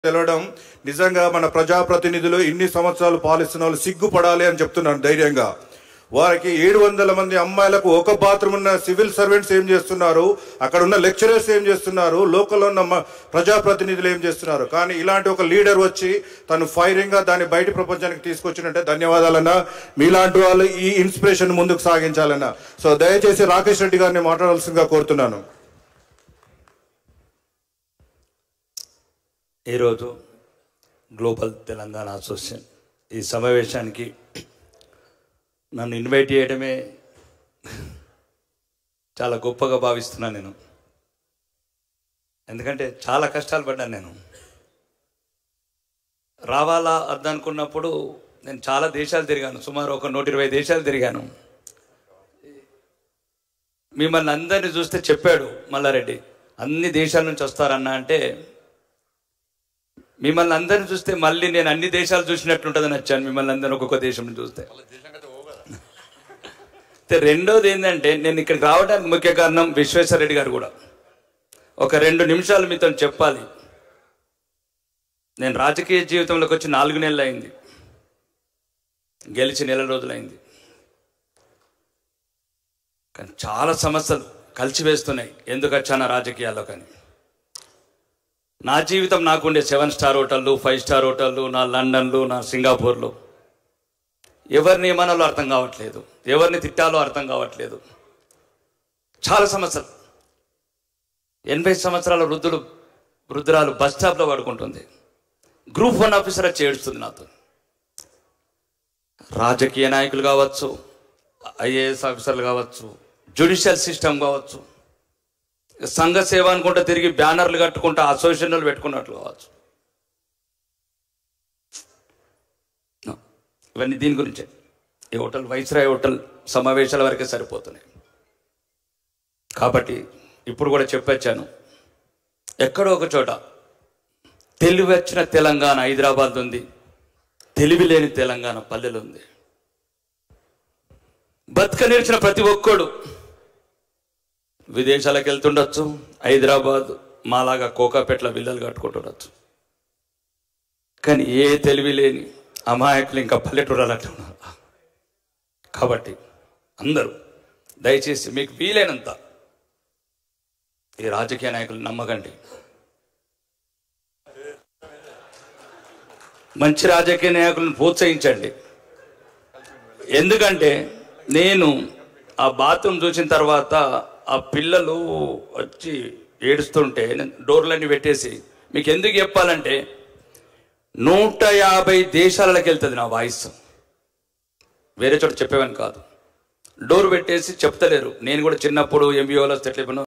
తెలవడం నిజంగా మన ప్రజాప్రతినిధులు ఇన్ని సంవత్సరాలు పాలిస్తున్న వాళ్ళు సిగ్గుపడాలి అని చెప్తున్నాను ధైర్యంగా వారికి ఏడు వందల మంది అమ్మాయిలకు ఒక బాత్రూమ్ ఉన్న సివిల్ సర్వెంట్స్ ఏం చేస్తున్నారు అక్కడ ఉన్న లెక్చరర్స్ ఏం చేస్తున్నారు లోకల్లో ఉన్న మ- ప్రజాప్రతినిధులు ఏం చేస్తున్నారు కానీ ఇలాంటి ఒక లీడర్ వచ్చి తను ఫైరింగ్ గా దాన్ని బయట ప్రపంచానికి తీసుకొచ్చినట్టే ధన్యవాదాలన్నా మీలాంటి వాళ్ళు ఈ ఇన్స్పిరేషన్ ముందుకు సాగించాలన్నా సో దయచేసి రాకేష్ రెడ్డి గారిని మాట్లాడాల్సిందిగా కోరుతున్నాను ఈరోజు గ్లోబల్ తెలంగాణ అసోసియేషన్ ఈ సమావేశానికి నన్ను ఇన్వైట్ చేయడమే చాలా గొప్పగా భావిస్తున్నాను నేను ఎందుకంటే చాలా కష్టాలు పడ్డాను నేను రావాలా అద్దనుకున్నప్పుడు నేను చాలా దేశాలు తిరిగాను సుమారు ఒక నూట ఇరవై దేశాలు తిరిగాను మిమ్మల్ని అందరినీ చూస్తే చెప్పాడు మల్లారెడ్డి అన్ని దేశాల నుంచి వస్తారన్న అంటే మిమ్మల్ని అందరిని చూస్తే మళ్ళీ నేను అన్ని దేశాలు చూసినట్టుంటుందని వచ్చాను మిమ్మల్ని అందరిని ఒక్కొక్క దేశం నుంచి చూస్తే అయితే రెండోది ఏంటంటే నేను ఇక్కడికి రావడానికి ముఖ్య కారణం విశ్వేశ్వరరెడ్డి గారు కూడా ఒక రెండు నిమిషాలు మీతో చెప్పాలి నేను రాజకీయ జీవితంలోకి వచ్చి నాలుగు నెలలు అయింది గెలిచి నెల రోజులైంది కానీ చాలా సమస్యలు కలిసివేస్తున్నాయి ఎందుకు వచ్చానా రాజకీయాల్లో కానీ నా జీవితం నాకుండే సెవెన్ స్టార్ హోటళ్ళు ఫైవ్ స్టార్ హోటళ్ళు నా లండన్లు నా సింగపూర్లు ఎవరిని ఏమనాలో అర్థం కావట్లేదు ఎవరిని తిట్టాలో అర్థం కావట్లేదు చాలా సమస్యలు ఎనభై సంవత్సరాల వృద్ధులు వృద్ధురాలు బస్ స్టాప్లో పడుకుంటుంది గ్రూప్ వన్ ఆఫీసర్ వచ్చి ఏడుస్తుంది నాతో రాజకీయ నాయకులు కావచ్చు ఐఏఎస్ ఆఫీసర్లు కావచ్చు జ్యుడిషియల్ సిస్టమ్ కావచ్చు సంఘ సేవ అనుకుంటే తిరిగి బ్యానర్లు కట్టుకుంటా అసోసియేషన్లు పెట్టుకున్నట్లు కావచ్చు ఇవన్నీ దీని గురించే ఈ హోటల్ వైస్రాయ్ హోటల్ సమావేశాల వరకే సరిపోతున్నాయి కాబట్టి ఇప్పుడు కూడా చెప్పొచ్చాను ఎక్కడో ఒక చోట తెలివి వచ్చిన తెలంగాణ హైదరాబాద్ ఉంది తెలివి లేని తెలంగాణ పల్లెలు ఉంది బతుక నేర్చిన ప్రతి ఒక్కడు విదేశాలకు వెళ్తుండొచ్చు హైదరాబాద్ మాలాగా కోకాపేట్ల విల్లలు కట్టుకుంటుండొచ్చు కానీ ఏ తెలివి లేని అమాయకులు ఇంకా పల్లెటూరాలు అట్లా ఉన్నారు కాబట్టి అందరూ దయచేసి మీకు వీలైనంత ఈ రాజకీయ నాయకులు నమ్మకండి మంచి రాజకీయ నాయకులను ప్రోత్సహించండి ఎందుకంటే నేను ఆ బాత్రూమ్ చూసిన తర్వాత ఆ పిల్లలు వచ్చి ఏడుస్తుంటే నేను డోర్లన్నీ పెట్టేసి మీకు ఎందుకు చెప్పాలంటే నూట యాభై దేశాలకు వెళ్తుంది నా వాయిస్ వేరే చోట చెప్పేవాని కాదు డోర్ పెట్టేసి చెప్తలేరు నేను కూడా చిన్నప్పుడు ఎంబీఓలో సెటిల్ అయిపోయినా